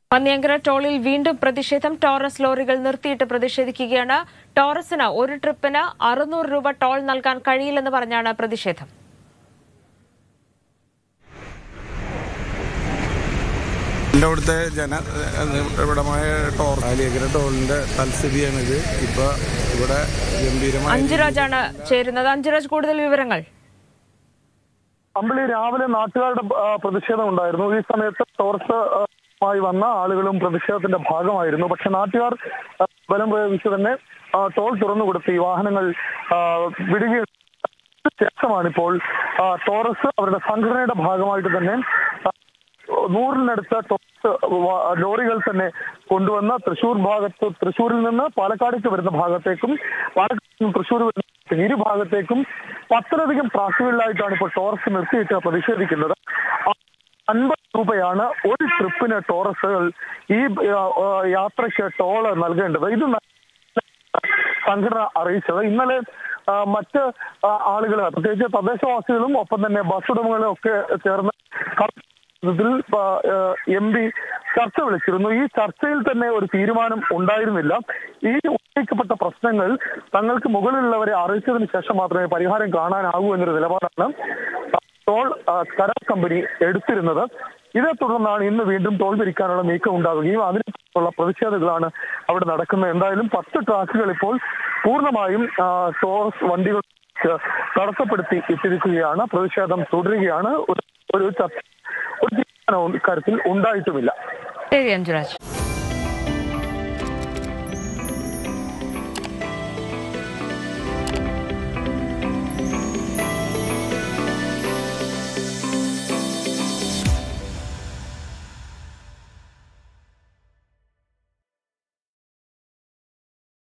പന്നിയങ്കര ടോളിൽ വീണ്ടും പ്രതിഷേധം ടോറസ് ലോറികൾ നിർത്തിയിട്ട് പ്രതിഷേധിക്കുകയാണ് ടോറസിന് ഒരു ട്രിപ്പിന് അറുന്നൂറ് രൂപ ടോൾ നൽകാൻ കഴിയില്ലെന്ന് പറഞ്ഞാണ് പ്രതിഷേധം എൻ്റെ അവിടുത്തെ ജന ഇവിടമായ ടോർ ആലിയക്കര ടോളിൻ്റെ തൽസ്ഥിതിയാണിത് ഇപ്പോൾ ഇവിടെ ഗംഭീരമായ അഞ്ജുരാജാണ് ചേരുന്നത് അഞ്ജുരാജ് കൂടുതൽ വിവരങ്ങൾ അമ്പിളി രാവിലെ നാട്ടുകാരുടെ ആ, പ്രതിഷേധം ഉണ്ടായിരുന്നു ഈ സമയത്ത് ടോർച്ച് ആ, മായി വന്ന ആളുകളും പ്രതിഷേധത്തിന്റെ ഭാഗമായിരുന്നു പക്ഷെ നാട്ടുകാർ ആ, ബലം പ്രയോഗിച്ച് തന്നെ ആ, ടോൾ തുറന്നു കൊടുത്ത് ഈ വാഹനങ്ങൾ ആ, വിടുകയും ശേഷമാണിപ്പോൾ ആ, ടോറസ് അവരുടെ സംഘടനയുടെ ഭാഗമായിട്ട് തന്നെ ആ, നൂറിനടുത്ത് ടോറസ് വ- ലോറികൾ തന്നെ കൊണ്ടുവന്ന തൃശൂർ ഭാഗത്ത് തൃശൂരിൽ നിന്ന് പാലക്കാടേക്ക് വരുന്ന ഭാഗത്തേക്കും പാലക്കാട് നിന്ന് തൃശൂർ വരുന്ന ഇരു ഭാഗത്തേക്കും പത്തിലധികം ട്രാക്കുകളിലായിട്ടാണ് ഇപ്പോൾ ടോറസ് നിർത്തിയിട്ട് പ്രതിഷേധിക്കുന്നത് അൻപത് രൂപയാണ് ഒരു ട്രിപ്പിന് ടോറസുകൾ ഈ ആ, ആ, യാത്രയ്ക്ക് ടോള് നൽകേണ്ടത് ഇത് ന- സംഘടന അറിയിച്ചത് ഇന്നലെ ആ, മറ്റ് ആളുകൾ പ്രത്യേകിച്ച് തദ്ദേശവാസികളും ഒപ്പം തന്നെ ബസ് ഉടമകളും ഒക്കെ ചേർന്ന് ഇതിൽ എം പി ചർച്ച വിളിച്ചിരുന്നു ഈ ചർച്ചയിൽ തന്നെ ഒരു തീരുമാനം ഉണ്ടായിരുന്നില്ല ഈ ഉന്നയിക്കപ്പെട്ട പ്രശ്നങ്ങൾ തങ്ങൾക്ക് മുകളിലുള്ളവരെ അറിയിച്ചതിന് ശേഷം മാത്രമേ പരിഹാരം കാണാനാകൂ എന്നൊരു നിലപാടാണ് ടോൾ ആ, കരാർ കമ്പനി എടുത്തിരുന്നത് ഇതേ തുടർന്നാണ് ഇന്ന് വീണ്ടും ടോൾ പിരിക്കാനുള്ള നീക്കം ഉണ്ടാവുകയും അതിനുള്ള പ്രതിഷേധങ്ങളാണ് അവിടെ നടക്കുന്നത് എന്തായാലും പത്ത് ട്രാക്കുകൾ ഇപ്പോൾ പൂർണ്ണമായും ആ, ടോൾസ് വണ്ടികൾ തടസ്സപ്പെടുത്തി ഇട്ടിരിക്കുകയാണ് പ്രതിഷേധം തുടരുകയാണ് ഒരു ഒരു ചർച്ച ഒരു തീരുമാനവും ഇക്കാര്യത്തിൽ ഉണ്ടായിട്ടുമില്ല ശരി അഞ്ജുരാജ്